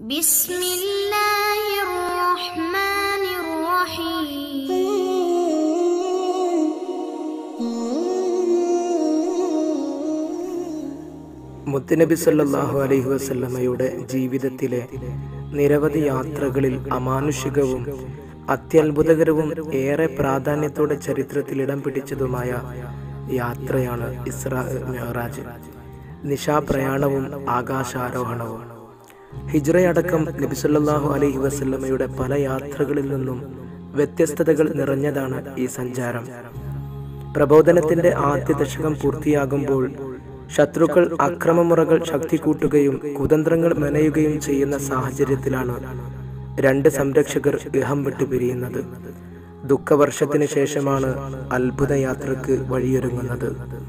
بسم الله الرحمن الرحيم മുത്തുനബി സല്ലല്ലാഹു അലൈഹി വസല്ലമയുടെ ജീവിതത്തിലെ നിരവധി യാത്രകളിൽ അമാനുഷികവും അത്യത്ഭുതകരവും ഏറെ പ്രാധാന്യത്തോടെ ചരിത്രത്തിൽ ഇടം പിടിച്ചതുമായ യാത്രയാണ് ഇസ്രാ മെഹറാജ് നിശാപ്രയാണവും ആകാശാരോഹണവും ഹിജ്റയടക്കം നബി സല്ലല്ലാഹു അലൈഹി വസല്ലമയുടെ പല യാത്രകളിൽ നിന്നും വ്യത്യസ്തതകൾ നിറഞ്ഞതാണ് ഈ സഞ്ചാരം പ്രബോധനത്തിന്റെ ആദ്യ ദശകം പൂർത്തിയാകുമ്പോൾ ശത്രുക്കൾ അക്രമമുറകൾ ശക്തി കൂട്ടുകയും കുതന്ത്രങ്ങൾ മെനയുകയും ചെയ്യുന്ന സാഹചര്യത്തിലാണ് രണ്ട് സംരക്ഷകർ ഇഹം വിട്ടു പിരിയുന്നത് ദുഃഖവർഷത്തിന് ശേഷമാണ് അത്ഭുത യാത്രക്ക് വഴിയൊരുങ്ങുന്നത്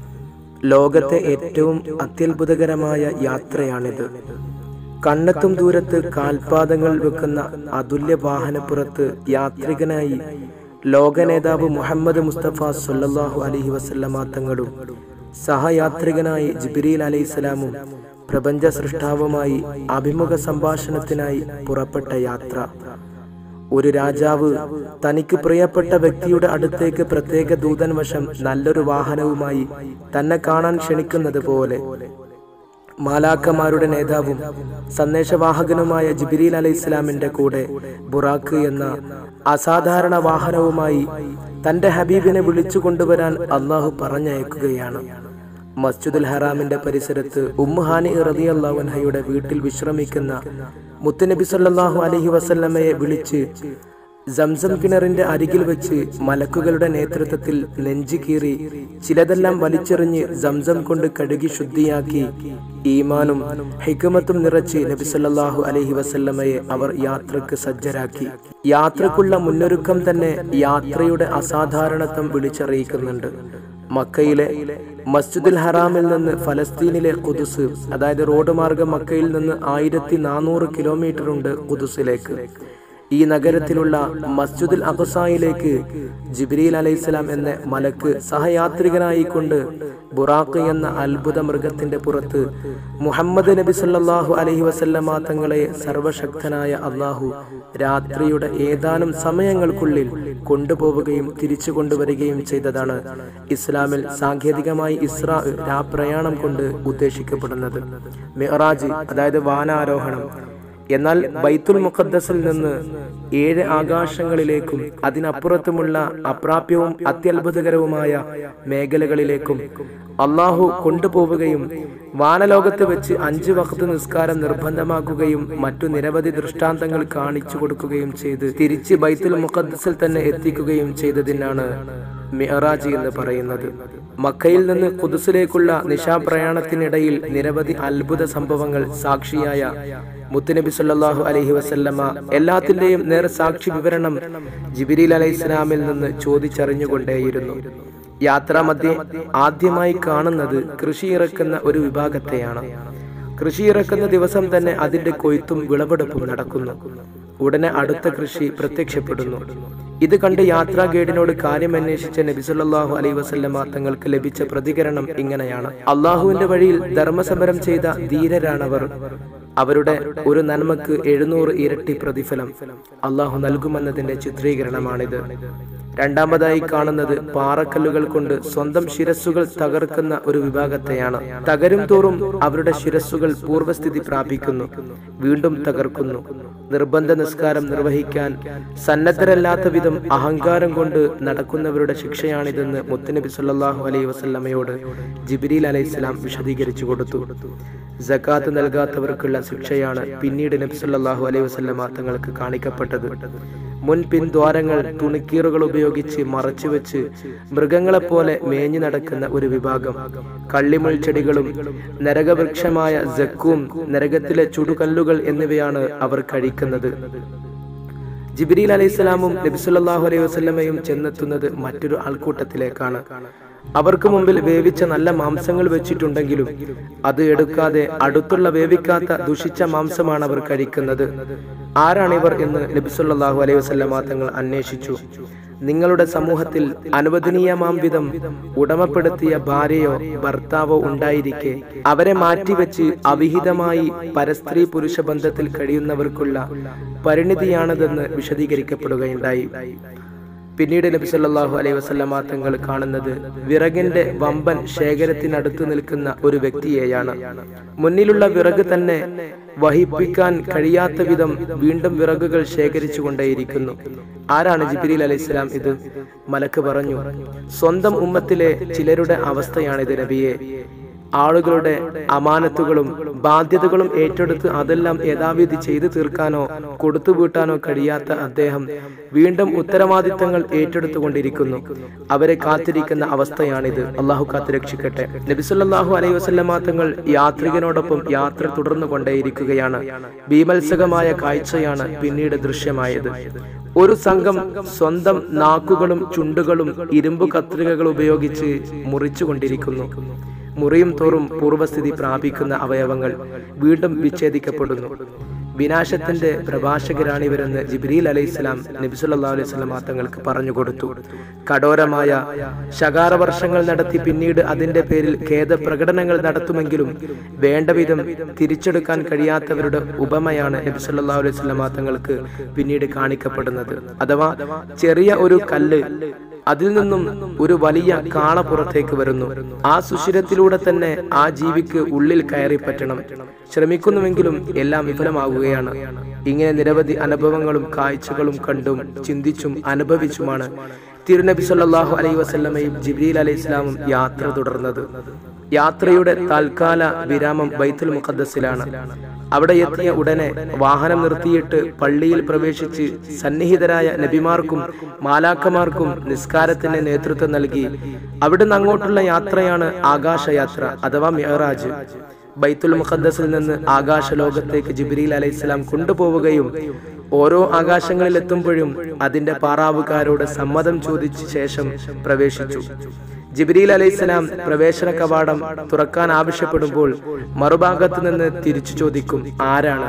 ലോകത്തെ ഏറ്റവും അത്യത്ഭുതകരമായ യാത്രയാണിത് കണ്ണെത്തും ദൂരത്ത് കാൽപാദങ്ങൾ വെക്കുന്ന അതുല്യ വാഹനപ്പുറത്ത് യാത്രികനായി ലോകനേതാവ് മുഹമ്മദ് മുസ്തഫ സല്ലല്ലാഹു അലൈഹി വസല്ലമ തങ്ങളും സഹയാത്രികനായി ജിബ്രീൽ അലൈഹിസ്സലാമും പ്രപഞ്ച സൃഷ്ടാവുമായി അഭിമുഖ സംഭാഷണത്തിനായി പുറപ്പെട്ട യാത്ര ഒരു രാജാവ് തനിക്ക് പ്രിയപ്പെട്ട വ്യക്തിയുടെ അടുത്തേക്ക് പ്രത്യേക ദൂതൻ വശം നല്ലൊരു വാഹനവുമായി തന്നെ കാണാൻ ക്ഷണിക്കുന്നത് പോലെ മാലാക്കമാരുടെ നേതാവും സന്ദേശവാഹകനുമായ ജിബിരിൽ അലൈഹി ഇസ്ലാമിന്റെ കൂടെ ബുറാക്ക് എന്ന അസാധാരണ വാഹനവുമായി തന്റെ ഹബീബിനെ വിളിച്ചു കൊണ്ടുവരാൻ അള്ളാഹു പറഞ്ഞയക്കുകയാണ് മസ്ജിദുൽ ഹറാമിന്റെ പരിസരത്ത് ഉമ്മുഹാനി റതി അള്ളാഹുൻഹയുടെ വീട്ടിൽ വിശ്രമിക്കുന്ന മുത്തുനബി സല്ലല്ലാഹു അലൈഹി വസല്ലമയെ വിളിച്ച് സംസം കിണറിന്റെ അരികിൽ വെച്ച് മലക്കുകളുടെ നേതൃത്വത്തിൽ നെഞ്ചു കീറി ചിലതെല്ലാം വലിച്ചെറിഞ്ഞ് സംസം കൊണ്ട് കഴുകി ശുദ്ധിയാക്കി ഈമാനും ഹിക്കമത്തും നിറച്ച് നബി സല്ലല്ലാഹു അലൈഹി വസല്ലമയെ അവർ യാത്രക്ക് സജ്ജരാക്കി യാത്രക്കുള്ള മുന്നൊരുക്കം തന്നെ യാത്രയുടെ അസാധാരണത്വം വിളിച്ചറിയിക്കുന്നുണ്ട് മക്കയിലെ മസ്ജിദുൽ ഹറാമിൽ നിന്ന് ഫലസ്തീനിലെ കുദുസ് അതായത് റോഡ് മാർഗം മക്കയിൽ നിന്ന് ആയിരത്തി നാനൂറ് കിലോമീറ്റർ ഉണ്ട് കുദുസിലേക്ക് ഈ നഗരത്തിലുള്ള മസ്ജിദുൽ അഖസായിലേക്ക് ജിബ്രീൽ അലൈഹിസ്സലാം എന്ന മലക്ക് സഹയാത്രികനായി കൊണ്ട് ബുറാഖ് എന്ന അത്ഭുത മൃഗത്തിന്റെ പുറത്ത് മുഹമ്മദ് നബി സല്ലല്ലാഹു അലൈഹി വസല്ലമ തങ്ങളെ സർവശക്തനായ അള്ളാഹു രാത്രിയുടെ ഏതാനും സമയങ്ങൾക്കുള്ളിൽ കൊണ്ടുപോവുകയും തിരിച്ചു കൊണ്ടുവരികയും ചെയ്തതാണ് ഇസ്ലാമിൽ സാങ്കേതികമായി ഇസ്രാ രാപ്രയാണം കൊണ്ട് ഉദ്ദേശിക്കപ്പെടുന്നത് മെഹറാജ് അതായത് വാനാരോഹണം എന്നാൽ ബൈത്തുൽ മുഖദ്ദസിൽ നിന്ന് ഏഴ് ആകാശങ്ങളിലേക്കും അതിനപ്പുറത്തുമുള്ള അപ്രാപ്യവും അത്യത്ഭുതകരവുമായ മേഖലകളിലേക്കും അള്ളാഹു കൊണ്ടുപോവുകയും വാനലോകത്ത് വെച്ച് അഞ്ച് വഖത്ത് നിസ്കാരം നിർബന്ധമാക്കുകയും മറ്റു നിരവധി ദൃഷ്ടാന്തങ്ങൾ കാണിച്ചു കൊടുക്കുകയും ചെയ്ത് തിരിച്ച് ബൈത്തുൽ മുഖദ്ദസിൽ തന്നെ എത്തിക്കുകയും ചെയ്തതിനാണ് മിഹറാജ് എന്ന് പറയുന്നത് മക്കയിൽ നിന്ന് കുദുസിലേക്കുള്ള നിശാപ്രയാണത്തിനിടയിൽ നിരവധി അത്ഭുത സംഭവങ്ങൾ സാക്ഷിയായ മുത്തുനബി സല്ലല്ലാഹു അലൈഹി വസല്ലമ എല്ലാത്തിന്റെയും നേർ സാക്ഷി വിവരണം ജിബിരിൽ അലൈഹി ഇസ്ലാമിൽ നിന്ന് ചോദിച്ചറിഞ്ഞുകൊണ്ടേയിരുന്നു യാത്രാമധ്യേ ആദ്യമായി കാണുന്നത് കൃഷി ഇറക്കുന്ന ഒരു വിഭാഗത്തെയാണ് കൃഷി ഇറക്കുന്ന ദിവസം തന്നെ അതിന്റെ കൊയ്ത്തും വിളവെടുപ്പും നടക്കുന്നു ഉടനെ അടുത്ത കൃഷി പ്രത്യക്ഷപ്പെടുന്നു ഇത് കണ്ട് യാത്രാ ഗൈഡിനോട് കാര്യം അന്വേഷിച്ച നബിസുല്ലാഹു അലൈ വസല്ലമ തങ്ങൾക്ക് ലഭിച്ച പ്രതികരണം ഇങ്ങനെയാണ് അള്ളാഹുവിന്റെ വഴിയിൽ ധർമ്മസമരം ചെയ്ത ധീരരാണവർ അവരുടെ ഒരു നന്മക്ക് എഴുന്നൂറ് ഇരട്ടി പ്രതിഫലം അള്ളാഹു നൽകുമെന്നതിന്റെ ചിത്രീകരണമാണിത് രണ്ടാമതായി കാണുന്നത് പാറക്കല്ലുകൾ കൊണ്ട് സ്വന്തം ശിരസ്സുകൾ തകർക്കുന്ന ഒരു വിഭാഗത്തെയാണ് തകരും തോറും അവരുടെ ശിരസ്സുകൾ പൂർവ്വസ്ഥിതി പ്രാപിക്കുന്നു വീണ്ടും തകർക്കുന്നു നിർബന്ധ നിസ്കാരം നിർവഹിക്കാൻ സന്നദ്ധരല്ലാത്ത വിധം അഹങ്കാരം കൊണ്ട് നടക്കുന്നവരുടെ ശിക്ഷയാണിതെന്ന് മുത്തുനബി സല്ലല്ലാഹു അലൈഹി വസല്ലമയോട് ജിബിരിൽ അലൈഹിസ്സലാം വിശദീകരിച്ചു കൊടുത്തു ജക്കാത്ത് നൽകാത്തവർക്കുള്ള ശിക്ഷയാണ് പിന്നീട് നബി സല്ലല്ലാഹു അലൈഹി വസല്ലമ തങ്ങൾക്ക് കാണിക്കപ്പെട്ടത് മുൻ പിൻദ്വാരങ്ങൾ തുണിക്കീറുകൾ ഉപയോഗിച്ച് മറച്ചുവെച്ച് മൃഗങ്ങളെപ്പോലെ മേഞ്ഞു നടക്കുന്ന ഒരു വിഭാഗം കള്ളിമുൾ ചെടികളും നരകവൃക്ഷമായ ജക്കും നരകത്തിലെ ചുടുകല്ലുകൾ എന്നിവയാണ് അവർ കഴിക്കുന്നത് ജിബിരിൽ അലൈഹിസ്സലാമും നബിസുല്ലാഹു അലൈഹി വസല്ലമയും ചെന്നെത്തുന്നത് മറ്റൊരു ആൾക്കൂട്ടത്തിലേക്കാണ് അവർക്ക് മുമ്പിൽ വേവിച്ച നല്ല മാംസങ്ങൾ വെച്ചിട്ടുണ്ടെങ്കിലും അത് എടുക്കാതെ അടുത്തുള്ള വേവിക്കാത്ത ദുഷിച്ച മാംസമാണ് അവർ കഴിക്കുന്നത് ആരാണിവർ എന്ന് നബിസുല്ലാഹു അലൈഹി വസല്ലമ തങ്ങൾ അന്വേഷിച്ചു നിങ്ങളുടെ സമൂഹത്തിൽ അനുവദനീയമാം വിധം ഉടമപ്പെടുത്തിയ ഭാര്യയോ ഭർത്താവോ ഉണ്ടായിരിക്കെ അവരെ മാറ്റിവെച്ച് അവിഹിതമായി പരസ്ത്രീ പുരുഷ ബന്ധത്തിൽ കഴിയുന്നവർക്കുള്ള പരിണിതിയാണതെന്ന് വിശദീകരിക്കപ്പെടുകയുണ്ടായി പിന്നീട് നബി സല്ലല്ലാഹു അലൈഹി വസല്ലമ തങ്ങൾ കാണുന്നത് വിറകിന്റെ വമ്പൻ ശേഖരത്തിനടുത്ത് നിൽക്കുന്ന ഒരു വ്യക്തിയെയാണ് മുന്നിലുള്ള വിറക് തന്നെ വഹിപ്പിക്കാൻ കഴിയാത്ത വിധം വീണ്ടും വിറകുകൾ ശേഖരിച്ചു കൊണ്ടേയിരിക്കുന്നു ആരാണ് ജിബ്രീൽ അലൈഹിസ്സലാം ഇത് മലക്ക് പറഞ്ഞു സ്വന്തം ഉമ്മത്തിലെ ചിലരുടെ അവസ്ഥയാണിത് നബിയെ ആളുകളുടെ അമാനത്തുകളും ബാധ്യതകളും ഏറ്റെടുത്ത് അതെല്ലാം യഥാവിധി ചെയ്തു തീർക്കാനോ കൊടുത്തു വീട്ടാനോ കഴിയാത്ത അദ്ദേഹം വീണ്ടും ഉത്തരവാദിത്തങ്ങൾ ഏറ്റെടുത്തുകൊണ്ടിരിക്കുന്നു അവരെ കാത്തിരിക്കുന്ന അവസ്ഥയാണിത് അള്ളാഹു കാത്തു രക്ഷിക്കട്ടെ നബിസുല്ലാഹു അലൈഹി വസല്ലമ തങ്ങൾ യാത്രികനോടൊപ്പം യാത്ര തുടർന്നു കൊണ്ടേയിരിക്കുകയാണ് ഭീമത്സകമായ കാഴ്ചയാണ് പിന്നീട് ദൃശ്യമായത് ഒരു സംഘം സ്വന്തം നാക്കുകളും ചുണ്ടുകളും ഇരുമ്പു കത്രികകൾ ഉപയോഗിച്ച് മുറിച്ചുകൊണ്ടിരിക്കുന്നു മുറിയും തോറും പൂർവസ്ഥിതി പ്രാപിക്കുന്ന അവയവങ്ങൾ വീണ്ടും വിച്ഛേദിക്കപ്പെടുന്നു വിനാശത്തിന്റെ പ്രഭാഷകരാണിവരെന്ന് ജിബ്രീൽ അലൈഹിസ്ലാം നബിസുല്ലാ അലൈഹി സ്വലമാ തങ്ങൾക്ക് പറഞ്ഞു കൊടുത്തു കഠോരമായ ശകാര വർഷങ്ങൾ നടത്തി പിന്നീട് അതിന്റെ പേരിൽ ഖേദപ്രകടനങ്ങൾ നടത്തുമെങ്കിലും വേണ്ടവിധം തിരിച്ചെടുക്കാൻ കഴിയാത്തവരുടെ ഉപമയാണ് നബിസുല്ലാ അലൈഹി സ്വലമാ തങ്ങൾക്ക് പിന്നീട് കാണിക്കപ്പെടുന്നത് അഥവാ ചെറിയ ഒരു കല്ല് അതിൽ നിന്നും ഒരു വലിയ കാള പുറത്തേക്ക് വരുന്നു ആ സുഷിരത്തിലൂടെ തന്നെ ആ ജീവിക്ക് ഉള്ളിൽ കയറി പറ്റണം ശ്രമിക്കുന്നുവെങ്കിലും എല്ലാം വിഫലമാകുകയാണ് ഇങ്ങനെ നിരവധി അനുഭവങ്ങളും കാഴ്ചകളും കണ്ടും ചിന്തിച്ചും അനുഭവിച്ചുമാണ് തിരുനബി സല്ലല്ലാഹു അലൈഹി വസല്ലമയും ജിബ്രീൽ അലൈഹി ഇസ്ലാമും യാത്ര തുടർന്നത് യാത്രയുടെ താൽക്കാല വിരാമം ബൈത്തുൽ മുഖദ്ദസിലാണ് അവിടെ എത്തിയ ഉടനെ വാഹനം നിർത്തിയിട്ട് പള്ളിയിൽ പ്രവേശിച്ച് സന്നിഹിതരായ നബിമാർക്കും മാലാക്കമാർക്കും നിസ്കാരത്തിന് നേതൃത്വം നൽകി അവിടുന്ന് അങ്ങോട്ടുള്ള യാത്രയാണ് ആകാശയാത്ര അഥവാ മെഹറാജ് ബൈത്തുൽ മുഖദ്ദസിൽ നിന്ന് ആകാശ ലോകത്തേക്ക് ജിബ്രീൽ അലൈഹിസ്ലാം കൊണ്ടുപോവുകയും ഓരോ ആകാശങ്ങളിൽ എത്തുമ്പോഴും അതിന്റെ പാറാവുകാരോട് സമ്മതം ചോദിച്ച ശേഷം പ്രവേശിച്ചു ജിബ്രീൽ അലൈഹിസ്സലാം പ്രവേശന കവാടം തുറക്കാൻ ആവശ്യപ്പെടുമ്പോൾ മറുഭാഗത്ത് നിന്ന് തിരിച്ചു ചോദിക്കും ആരാണ്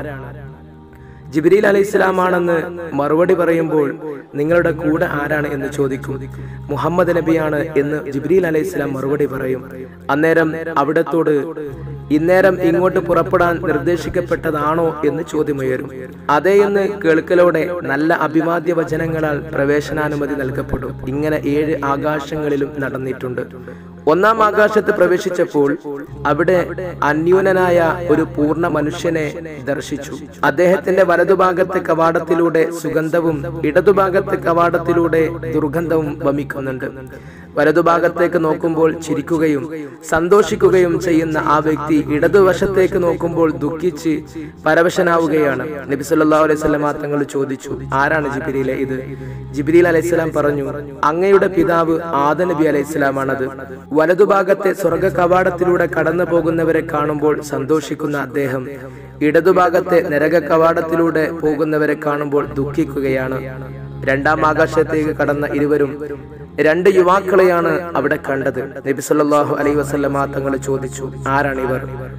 ജിബ്രീൽ അലൈഹിസ്സലാമാണെന്ന് മറുപടി പറയുമ്പോൾ നിങ്ങളുടെ കൂടെ ആരാണ് എന്ന് ചോദിക്കും മുഹമ്മദ് നബിയാണ് എന്ന് ജിബ്രീൽ അലൈഹിസ്സലാം മറുപടി പറയും അന്നേരം അവിടത്തോട് ഇന്നേരം ഇങ്ങോട്ട് പുറപ്പെടാൻ നിർദ്ദേശിക്കപ്പെട്ടതാണോ എന്ന് ചോദ്യമുയരും അതേ എന്ന് കേൾക്കലോടെ നല്ല അഭിവാദ്യ വചനങ്ങളാൽ പ്രവേശനാനുമതി നൽകപ്പെടും ഇങ്ങനെ ഏഴ് ആകാശങ്ങളിലും നടന്നിട്ടുണ്ട് ഒന്നാം ആകാശത്ത് പ്രവേശിച്ചപ്പോൾ അവിടെ അന്യൂനനായ ഒരു പൂർണ്ണ മനുഷ്യനെ ദർശിച്ചു അദ്ദേഹത്തിന്റെ വലതുഭാഗത്തെ കവാടത്തിലൂടെ സുഗന്ധവും ഇടതുഭാഗത്തെ കവാടത്തിലൂടെ ദുർഗന്ധവും വമിക്കുന്നുണ്ട് വലതുഭാഗത്തേക്ക് നോക്കുമ്പോൾ ചിരിക്കുകയും സന്തോഷിക്കുകയും ചെയ്യുന്ന ആ വ്യക്തി ഇടതുവശത്തേക്ക് നോക്കുമ്പോൾ ദുഃഖിച്ച് പരവശനാവുകയാണ് നബി സല്ലല്ലാഹു അലൈഹി വസല്ലമ തങ്ങൾ ചോദിച്ചു ആരാണ് ജിബ്രീലെ ഇത് ജിബ്രീൽ അലൈഹിസ്സലാം പറഞ്ഞു അങ്ങയുടെ പിതാവ് ആദ നബി അലൈഹിസ്സലാമാണത് വലതുഭാഗത്തെ സ്വർഗ കവാടത്തിലൂടെ കടന്നു പോകുന്നവരെ കാണുമ്പോൾ സന്തോഷിക്കുന്ന അദ്ദേഹം ഇടതുഭാഗത്തെ നരക കവാടത്തിലൂടെ പോകുന്നവരെ കാണുമ്പോൾ ദുഃഖിക്കുകയാണ് രണ്ടാം ആകാശത്തേക്ക് കടന്ന ഇരുവരും രണ്ട് യുവാക്കളെയാണ് അവിടെ കണ്ടത് നബി സല്ലല്ലാഹു അലൈഹി വസല്ലമ തങ്ങൾ ചോദിച്ചു ആരാണ് ഇവർ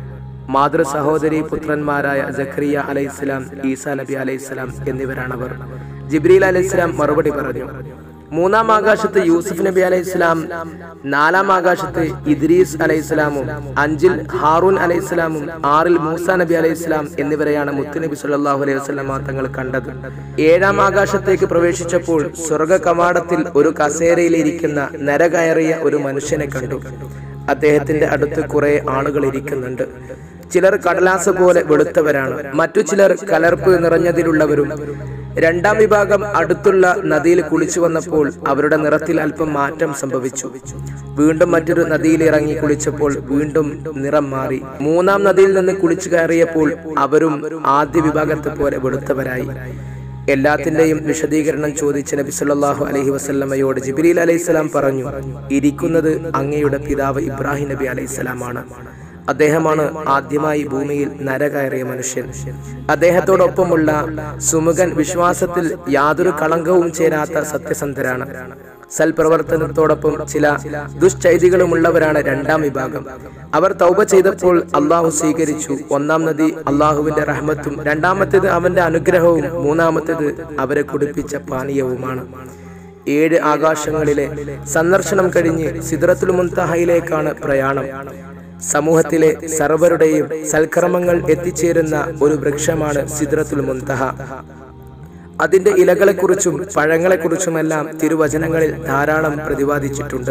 മാതൃ സഹോദരി പുത്രന്മാരായ ജക്കരിയ അലൈഹിസ്സലാം ഈസാ നബി അലൈഹിസ്സലാം എന്നിവരാണവർ ജിബ്രീൽ അലൈഹിസ്സലാം മറുപടി പറഞ്ഞു മൂന്നാം ആകാശത്ത് യൂസുഫ് നബി അലൈഹിസ്സലാം നാലാം ആകാശത്ത് ഇദ്രീസ് അലൈഹിസ്സലാമും അഞ്ചിൽ ഹാറൂൻ അലൈഹിസ്സലാമും ആറിൽ മൂസ നബി അലൈഹിസ്സലാം എന്നിവരെയാണ് മുത്തുനബി സല്ലല്ലാഹു അലൈഹി വസല്ലമ തങ്ങൾ കണ്ടത് ഏഴാം ആകാശത്തേക്ക് പ്രവേശിച്ചപ്പോൾ സ്വർഗ കവാടത്തിൽ ഒരു കസേരയിലിരിക്കുന്ന നരകയറിയ ഒരു മനുഷ്യനെ കണ്ടു അദ്ദേഹത്തിന്റെ അടുത്ത് കുറെ ആളുകൾ ഇരിക്കുന്നുണ്ട് ചിലർ കടലാസ് പോലെ വെളുത്തവരാണ് മറ്റു ചിലർ കലർപ്പ് നിറഞ്ഞതിലുള്ളവരും രണ്ടാം വിഭാഗം അടുത്തുള്ള നദിയിൽ കുളിച്ചു വന്നപ്പോൾ അവരുടെ നിറത്തിൽ അല്പം മാറ്റം സംഭവിച്ചു വീണ്ടും മറ്റൊരു നദിയിൽ ഇറങ്ങി കുളിച്ചപ്പോൾ വീണ്ടും നിറം മാറി മൂന്നാം നദിയിൽ നിന്ന് കുളിച്ചു കയറിയപ്പോൾ അവരും ആദ്യ വിഭാഗത്തെ പോലെ വെളുത്തവരായി എല്ലാത്തിന്റെയും വിശദീകരണം ചോദിച്ച നബി സല്ലല്ലാഹു അലൈഹി വസല്ലമയോട് ജിബ്രീൽ അലൈഹിസ്സലാം പറഞ്ഞു ഇരിക്കുന്നത് അങ്ങയുടെ പിതാവ് ഇബ്രാഹിം നബി അലൈഹിസ്സലാമാണ് അദ്ദേഹമാണ് ആദ്യമായി ഭൂമിയിൽ നരകയറിയ മനുഷ്യൻ അദ്ദേഹത്തോടൊപ്പമുള്ള സുമുഖൻ വിശ്വാസത്തിൽ യാതൊരു കളങ്കവും ചേരാത്ത സത്യസന്ധരാണ് സൽപ്രവർത്തനത്തോടൊപ്പം ചില ദുശ്ചൈതികളുമുള്ളവരാണ് രണ്ടാം വിഭാഗം അവർ തൗബ ചെയ്തപ്പോൾ അള്ളാഹു സ്വീകരിച്ചു ഒന്നാം നദി അള്ളാഹുവിന്റെ റഹ്മത്തും രണ്ടാമത്തേത് അവന്റെ അനുഗ്രഹവും മൂന്നാമത്തേത് അവരെ കുടിപ്പിച്ച പാനീയവുമാണ് ഏഴ് ആകാശങ്ങളിലെ സന്ദർശനം കഴിഞ്ഞ് സിദ്റത്തുൽ മുൻതഹയിലേക്കാണ് പ്രയാണം സമൂഹത്തിലെ സർവരുടെയും സൽക്കർമ്മങ്ങൾ എത്തിച്ചേരുന്ന ഒരു വൃക്ഷമാണ് സിദ്റത്തുൽ മുൻതഹ അതിന്റെ ഇലകളെക്കുറിച്ചും പഴങ്ങളെക്കുറിച്ചുമെല്ലാം തിരുവചനങ്ങളിൽ ധാരാളം പ്രതിപാദിച്ചിട്ടുണ്ട്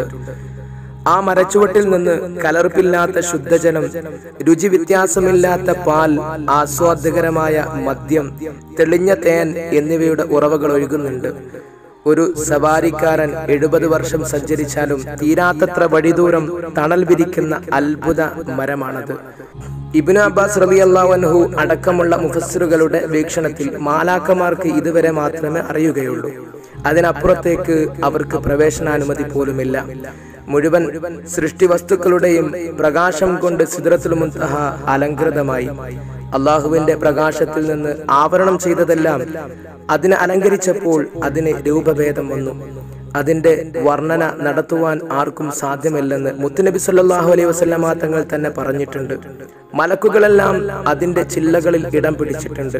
ആ മരച്ചുവട്ടിൽ നിന്ന് കലർപ്പില്ലാത്ത ശുദ്ധജലം രുചി വ്യത്യാസമില്ലാത്ത പാൽ ആസ്വാദ്യകരമായ മദ്യം തെളിഞ്ഞ തേൻ എന്നിവയുടെ ഉറവകൾ ഒഴുകുന്നുണ്ട് ഒരു സവാരിക്കാരൻ എഴുപത് വർഷം സഞ്ചരിച്ചാലും തീരാത്തത്ര വഴിദൂരം തണൽ വിരിക്കുന്ന അത്ഭുത മരമാണത് ഇബ്നു അബ്ബാസ് റളിയല്ലാഹു അടക്കമുള്ള മുഫസ്സിറുകളുടെ വീക്ഷണത്തിൽ മാലാക്കമാർക്ക് ഇതുവരെ മാത്രമേ അറിയുകയുള്ളൂ അതിനപ്പുറത്തേക്ക് അവർക്ക് പ്രവേശനാനുമതി പോലുമില്ല മുഴുവൻ സൃഷ്ടി വസ്തുക്കളുടെയും പ്രകാശം കൊണ്ട് സിദ്റത്തുൽ മുൻതഹ അലങ്കൃതമായി അള്ളാഹുവിന്റെ പ്രകാശത്തിൽ നിന്ന് ആവരണം ചെയ്തതെല്ലാം അതിനെ അലങ്കരിച്ചപ്പോൾ അതിന് രൂപഭേദം വന്നു അതിന്റെ വർണ്ണന നടത്തുവാൻ ആർക്കും സാധ്യമല്ലെന്ന് മുത്തുനബി സല്ലല്ലാഹു അലൈഹി വസല്ലമ തങ്ങൾ തന്നെ പറഞ്ഞിട്ടുണ്ട് മലക്കുകളെല്ലാം അതിന്റെ ചില്ലകളിൽ ഇടം പിടിച്ചിട്ടുണ്ട്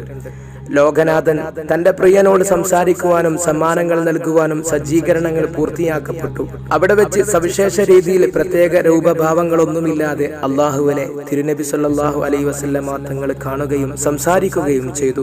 ലോകനാഥൻ തന്റെ പ്രിയനോട് സംസാരിക്കുവാനും സമ്മാനങ്ങൾ നൽകുവാനും സജ്ജീകരണങ്ങൾ പൂർത്തിയാക്കപ്പെട്ടു അവിടെ വെച്ച് സവിശേഷ രീതിയിൽ പ്രത്യേക രൂപഭാവങ്ങളൊന്നുമില്ലാതെ അള്ളാഹുവിനെ തിരുനബി സല്ലല്ലാഹു അലൈഹി വസല്ലമ തങ്ങൾ കാണുകയും സംസാരിക്കുകയും ചെയ്തു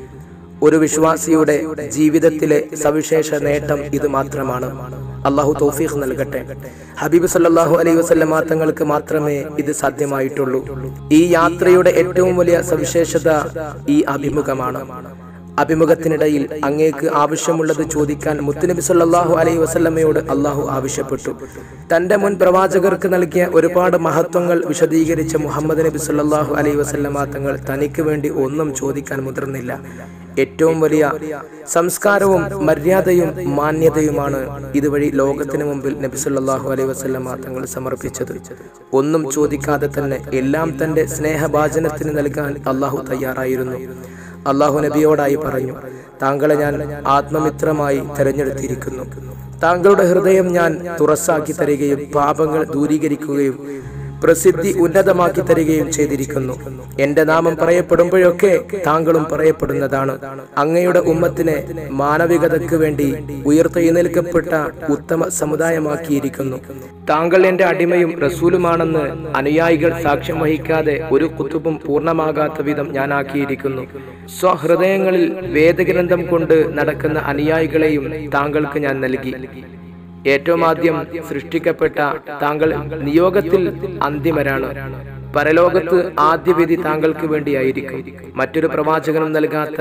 ഒരു വിശ്വാസിയുടെ ജീവിതത്തിലെ സവിശേഷ നേട്ടം ഇത് മാത്രമാണ് അള്ളാഹു തൗഫീഖ് നൽകട്ടെ ഹബീബ് സല്ലല്ലാഹു അലൈഹി വസല്ലമ തങ്ങൾക്ക് മാത്രമേ ഇത് സാധ്യമായിട്ടുള്ളൂ ഈ യാത്രയുടെ ഏറ്റവും വലിയ സവിശേഷത ഈ അഭിമുഖമാണ് അഭിമുഖത്തിനിടയിൽ അങ്ങേക്ക് ആവശ്യമുള്ളത് ചോദിക്കാൻ മുത്തുനബി സല്ലല്ലാഹു അലൈഹി വസല്ലമയോട് അള്ളാഹു ആവശ്യപ്പെട്ടു തന്റെ മുൻ പ്രവാചകർക്ക് നൽകിയ ഒരുപാട് മഹത്വങ്ങൾ വിശദീകരിച്ച മുഹമ്മദ് നബി സല്ലല്ലാഹു അലൈഹി വസല്ലമ തങ്ങൾ തനിക്ക് വേണ്ടി ഒന്നും ചോദിക്കാൻ മുതിർന്നില്ല ഏറ്റവും വലിയ സംസ്കാരവും മര്യാദയും മാന്യതയുമാണ് ഇതുവഴി ലോകത്തിന് മുമ്പിൽ നബി സല്ലല്ലാഹു അലൈഹി വസല്ലമ തങ്ങൾ സമർപ്പിച്ചത് ഒന്നും ചോദിക്കാതെ തന്നെ എല്ലാം തന്റെ സ്നേഹഭാജനത്തിന് നൽകാൻ അള്ളാഹു തയ്യാറായിരുന്നു അള്ളാഹു നബിയോടായി പറഞ്ഞു താങ്കളെ ഞാൻ ആത്മമിത്രമായി തെരഞ്ഞെടുത്തിരിക്കുന്നു താങ്കളുടെ ഹൃദയം ഞാൻ തുറസാക്കി തരികയും പാപങ്ങൾ ദൂരീകരിക്കുകയും പ്രസിദ്ധി ഉന്നതമാക്കി തരികയും ചെയ്തിരിക്കുന്നു എന്റെ നാമം പറയപ്പെടുമ്പോഴൊക്കെ താങ്കളും പറയപ്പെടുന്നതാണ് അങ്ങയുടെ ഉമ്മത്തിനെ മാനവികതയ്ക്ക് വേണ്ടി ഉയർത്തെഴുന്നേൽക്കപ്പെട്ട ഉത്തമ സമുദായമാക്കിയിരിക്കുന്നു താങ്കൾ എന്റെ അടിമയും റസൂലുമാണെന്ന് അനുയായികൾ സാക്ഷ്യം വഹിക്കാതെ ഒരു കുത്തുബും പൂർണ്ണമാകാത്ത വിധം ഞാനാക്കിയിരിക്കുന്നു സ്വഹൃദയങ്ങളിൽ വേദഗ്രന്ഥം കൊണ്ട് നടക്കുന്ന അനുയായികളെയും താങ്കൾക്ക് ഞാൻ നൽകി ഏറ്റവും ആദ്യം സൃഷ്ടിക്കപ്പെട്ട താങ്കൾ നിയോഗത്തിൽ അന്തിമരാണ് പരലോകത്ത് ആദ്യ വിധി താങ്കൾക്ക് വേണ്ടിയായിരിക്കും മറ്റൊരു പ്രവാചകനും നൽകാത്ത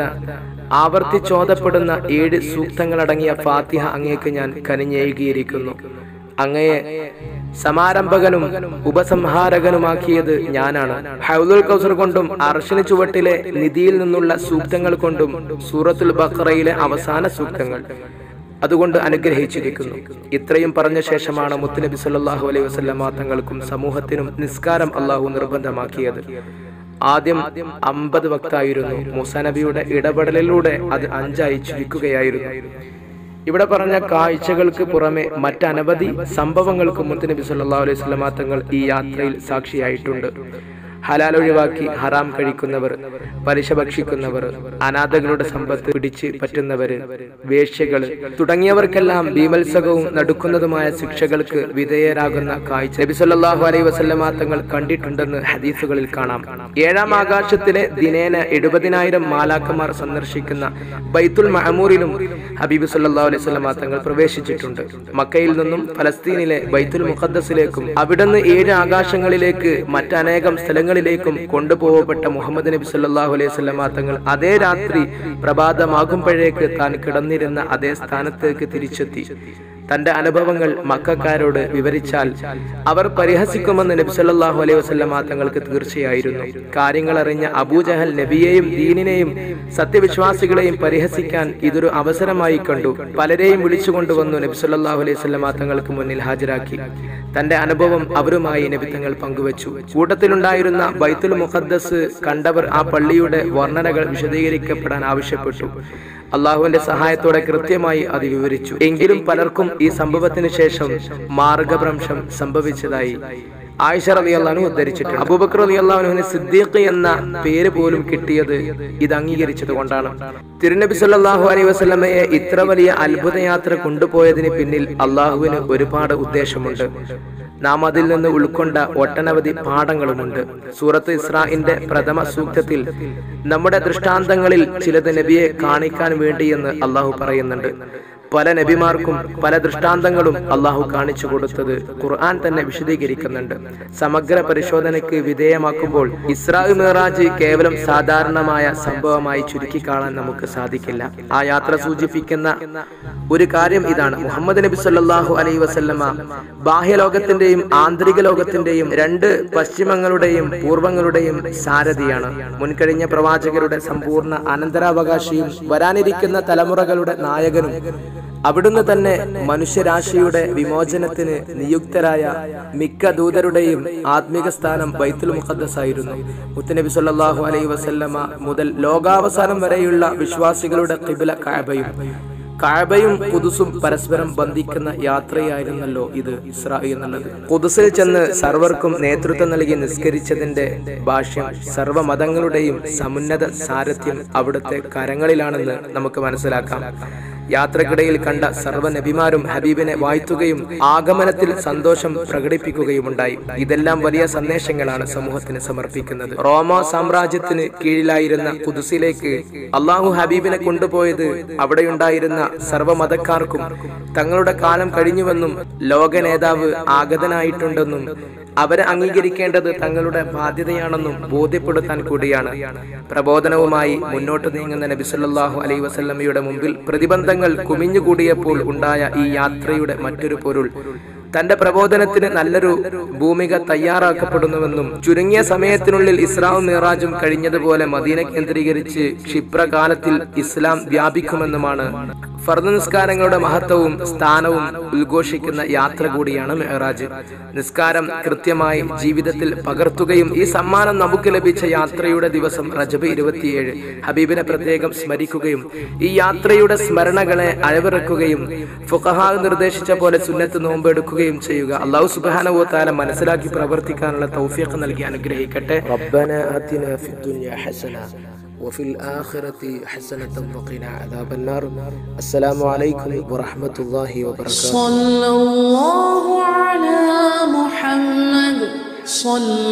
ആവർത്തിച്ചോദപ്പെടുന്ന ഏഴ് സൂക്തങ്ങളടങ്ങിയ ഫാത്തിഹ അങ്ങേക്ക് ഞാൻ കനിഞ്ഞേകിയിരിക്കുന്നു അങ്ങയെ സമാരംഭകനും ഉപസംഹാരകനുമാക്കിയത് ഞാനാണ് ഹൗലുൽ കൗസർ കൊണ്ടും അർഷന് ചുവട്ടിലെ നിധിയിൽ നിന്നുള്ള സൂക്തങ്ങൾ കൊണ്ടും സൂറത്തുൽ ബഖറയിലെ അവസാന സൂക്തങ്ങൾ അതുകൊണ്ട് അനുഗ്രഹിച്ചിരിക്കുന്നു ഇത്രയും പറഞ്ഞ ശേഷമാണ് മുത്തുനബി സല്ലല്ലാഹു അലൈഹി വസല്ലമ തങ്ങൾക്കും സമൂഹത്തിനും നിസ്കാരം അള്ളാഹു നിർബന്ധമാക്കിയത് ആദ്യം അമ്പത് വക്തായിരുന്നു മൂസ നബിയുടെ ഇടപെടലിലൂടെ അത് അഞ്ചായി ചുരുക്കുകയായിരുന്നു ഇവിടെ പറഞ്ഞ കാഴ്ചകൾക്ക് പുറമെ മറ്റനവധി സംഭവങ്ങൾക്ക് മുത്തുനബി സല്ലല്ലാഹു അലൈഹി വസല്ലമ തങ്ങൾ ഈ യാത്രയിൽ സാക്ഷിയായിട്ടുണ്ട് ഹലാൽ ഒഴിവാക്കി ഹറാം കഴിക്കുന്നവർ പലിശ ഭക്ഷിക്കുന്നവർ അനാഥകളുടെ സമ്പത്ത് പിടിച്ച് പറ്റുന്നവര് വേശ്യകൾ തുടങ്ങിയവർക്കെല്ലാം ഭീമത്സകവും നടുക്കുന്നതുമായ ശിക്ഷകൾക്ക് വിധേയരാകുന്ന കാഴ്ച നബി സല്ലല്ലാഹു അലൈഹി വസല്ലമ തങ്ങൾ കണ്ടിട്ടുണ്ടെന്ന് ഹദീസുകളിൽ കാണാം ഏഴാം ആകാശത്തിലെ ദിനേന എഴുപതിനായിരം മാലാക്കന്മാർ സന്ദർശിക്കുന്ന ബൈത്തുൽ മഹമൂറിലും ഹബീബ് സല്ലല്ലാഹു അലൈഹി വസല്ലമ തങ്ങൾ പ്രവേശിച്ചിട്ടുണ്ട് മക്കയിൽ നിന്നും ഫലസ്തീനിലെ ബൈത്തുൽ മുഖദ്ദസിലേക്കും അവിടുന്ന് ഏഴ് ആകാശങ്ങളിലേക്ക് മറ്റനേകം സ്ഥലങ്ങളിലേക്കും കൊണ്ടുപോകപ്പെട്ട മുഹമ്മദ് നബി സല്ലല്ലാഹു അലൈഹി വസല്ലമ തങ്ങൾ അതേ രാത്രി പ്രഭാതമാകുമ്പോഴേക്ക് താൻ കിടന്നിരുന്ന അതേ സ്ഥാനത്തേക്ക് തിരിച്ചെത്തി തന്റെ അനുഭവങ്ങൾ മക്കാരോട് വിവരിച്ചാൽ അവർ പരിഹസിക്കുമെന്ന് നബി സല്ലല്ലാഹു അലൈഹി വസല്ലമ തങ്ങൾക്ക് തീർച്ചയായിരുന്നു കാര്യങ്ങൾ അറിഞ്ഞ അബൂജഹൽ നബിയെയും ദീനിനെയും സത്യവിശ്വാസികളെയും പരിഹസിക്കാൻ ഇതൊരു അവസരമായി കണ്ടു പലരെയും വിളിച്ചുകൊണ്ടുവന്നു നബി സല്ലല്ലാഹു അലൈഹി വസല്ലമ തങ്ങൾക്ക് മുന്നിൽ ഹാജരാക്കി തന്റെ അനുഭവം അവരുമായി നബി തങ്ങൾ പങ്കുവച്ചു കൂട്ടത്തിലുണ്ടായിരുന്ന ബൈത്തുൽ മുഖദ്ദസ് കണ്ടവർ ആ പള്ളിയുടെ വർണ്ണനകൾ വിശദീകരിക്കപ്പെടാൻ ആവശ്യപ്പെട്ടു അള്ളാഹുവിന്റെ സഹായത്തോടെ കൃത്യമായി അത് വിവരിച്ചു എങ്കിലും പലർക്കും ഈ സംഭവത്തിന് ശേഷം മാർഗഭ്രംശം സംഭവിച്ചതായി ആയിഷ റലി അള്ളാഹു ഉദ്ധരിച്ചിട്ടുണ്ട് അബൂബക്കർ അലി അള്ളാഹുവിന് സിദ്ദീഖ് എന്ന പേര് പോലും കിട്ടിയത് ഇത് അംഗീകരിച്ചത് കൊണ്ടാണ് തിരുനബി സല്ലല്ലാഹു അലൈഹി വസല്ലമയെ ഇത്ര വലിയ അത്ഭുത യാത്ര കൊണ്ടുപോയതിന് പിന്നിൽ അള്ളാഹുവിന് ഒരുപാട് ഉദ്ദേശമുണ്ട് നാം അതിൽ നിന്ന് ഉൾക്കൊണ്ട ഒട്ടനവധി പാഠങ്ങളുമുണ്ട് സൂറത്ത് ഇസ്രാഇന്റെ പ്രഥമ സൂക്തത്തിൽ നമ്മുടെ ദൃഷ്ടാന്തങ്ങളിൽ ചിലത് നബിയെ കാണിക്കാൻ വേണ്ടിയെന്ന് അള്ളാഹു പറയുന്നുണ്ട് പല നബിമാർക്കും പല ദൃഷ്ടാന്തങ്ങളും അള്ളാഹു കാണിച്ചു കൊടുത്തത് ഖുർആൻ തന്നെ വിശദീകരിക്കുന്നുണ്ട് സമഗ്ര പരിശോധനയ്ക്ക് വിധേയമാക്കുമ്പോൾ ഇസ്രാ മിറാജ് കേവലം സാധാരണമായ സംഭവമായി ചുരുക്കി കാണാൻ നമുക്ക് സാധിക്കില്ല ആ യാത്ര സൂചിപ്പിക്കുന്ന ഒരു കാര്യം ഇതാണ് മുഹമ്മദ് നബി സല്ലല്ലാഹു അലൈഹി വസല്ലമ ബാഹ്യലോകത്തിന്റെയും ആന്തരിക ലോകത്തിന്റെയും രണ്ട് പശ്ചിമങ്ങളുടെയും പൂർവങ്ങളുടെയും സാരഥിയാണ് മുൻകഴിഞ്ഞ പ്രവാചകരുടെ സമ്പൂർണ്ണ അനന്തരാവകാശിയും വരാനിരിക്കുന്ന തലമുറകളുടെ നായകനും അവിടുന്ന് തന്നെ മനുഷ്യരാശിയുടെ വിമോചനത്തിന് നിയുക്തരായ മിക്ക ദൂതരുടെയും ആത്മീക സ്ഥാനം ബൈത്തുൽ മുഖദ്ദസ് ആയിരുന്നു മുത്തനബി സല്ലല്ലാഹു അലൈഹി വസല്ലമ മുതൽ ലോകാവസാനം വരെയുള്ള വിശ്വാസികളുടെ കിബില കാബയും കാബയും കുതുസും പരസ്പരം ബന്ധിക്കുന്ന യാത്രയായിരുന്നല്ലോ ഇത് ഇസ്രാ എന്നുള്ളത് കുതുസിൽ ചെന്ന് സർവർക്കും നേതൃത്വം നൽകി നിസ്കരിച്ചതിന്റെ ഭാഷ്യം സർവ്വ മതങ്ങളുടെയും സമുന്നത സാരഥ്യം അവിടുത്തെ കരങ്ങളിലാണെന്ന് നമുക്ക് മനസ്സിലാക്കാം യാത്രക്കിടയിൽ കണ്ട സർവ്വ നബിമാരും ഹബീബിനെ വാഴ്ത്തുകയും ആഗമനത്തിൽ സന്തോഷം പ്രകടിപ്പിക്കുകയുമുണ്ടായി ഇതെല്ലാം വലിയ സന്ദേശങ്ങളാണ് സമൂഹത്തിന് സമർപ്പിക്കുന്നത് റോമ സാമ്രാജ്യത്തിന് കീഴിലായിരുന്ന കുതുസിലേക്ക് അള്ളാഹു ഹബീബിനെ കൊണ്ടുപോയത് അവിടെയുണ്ടായിരുന്ന സർവ്വമതക്കാർക്കും തങ്ങളുടെ കാലം കഴിഞ്ഞുവെന്നും ലോക നേതാവ് ആഗതനായിട്ടുണ്ടെന്നും അവരെ അംഗീകരിക്കേണ്ടത് തങ്ങളുടെ ബാധ്യതയാണെന്നും ബോധ്യപ്പെടുത്താൻ കൂടിയാണ് പ്രബോധനവുമായി മുന്നോട്ട് നീങ്ങുന്ന നബി സല്ലല്ലാഹു അലൈഹി വസല്ലമയുടെ മുമ്പിൽ പ്രതിബന്ധങ്ങൾ കുമിഞ്ഞുകൂടിയപ്പോൾ ഉണ്ടായ ഈ യാത്രയുടെ മറ്റൊരു പൊരുൾ തന്റെ പ്രബോധനത്തിന് നല്ലൊരു ഭൂമിക തയ്യാറാക്കപ്പെടുന്നുവെന്നും ചുരുങ്ങിയ സമയത്തിനുള്ളിൽ ഇസ്ലാം മിറാജും കഴിഞ്ഞതുപോലെ മദീന കേന്ദ്രീകരിച്ച് ക്ഷിപ്രകാലത്തിൽ ഇസ്ലാം വ്യാപിക്കുമെന്നുമാണ് ഫർദ് നിസ്കാരങ്ങളുടെ മഹത്വവും സ്ഥാനവും ഉദ്ഘോഷിക്കുന്ന യാത്ര കൂടിയാണ് മെഹറാജ് നിസ്കാരം കൃത്യമായി ജീവിതത്തിൽ പകർത്തുകയും ഈ സമ്മാനം നമുക്ക് ലഭിച്ച യാത്രയുടെ ദിവസം റജബ് ഇരുപത്തിയേഴ് ഹബീബിനെ പ്രത്യേകം സ്മരിക്കുകയും ഈ യാത്രയുടെ സ്മരണകളെ അഴവിറക്കുകയും ഫുഖഹാ നിർദ്ദേശിച്ച പോലെ സുന്നത്ത് നോമ്പെടുക്കുകയും ചെയ്യുക അള്ളാഹു സുബാനവോ താല മനസ്സിലാക്കി പ്രവർത്തിക്കാനുള്ള തൗഫീഖ് നൽകി അനുഗ്രഹിക്കട്ടെ റബ്ബന ആതിന ഫിദ്ദുനിയ ഹസന وفي الآخرة حسنة وقنا عذاب النار السلام عليكم ورحمة الله وبركاته صلى الله على محمد صلى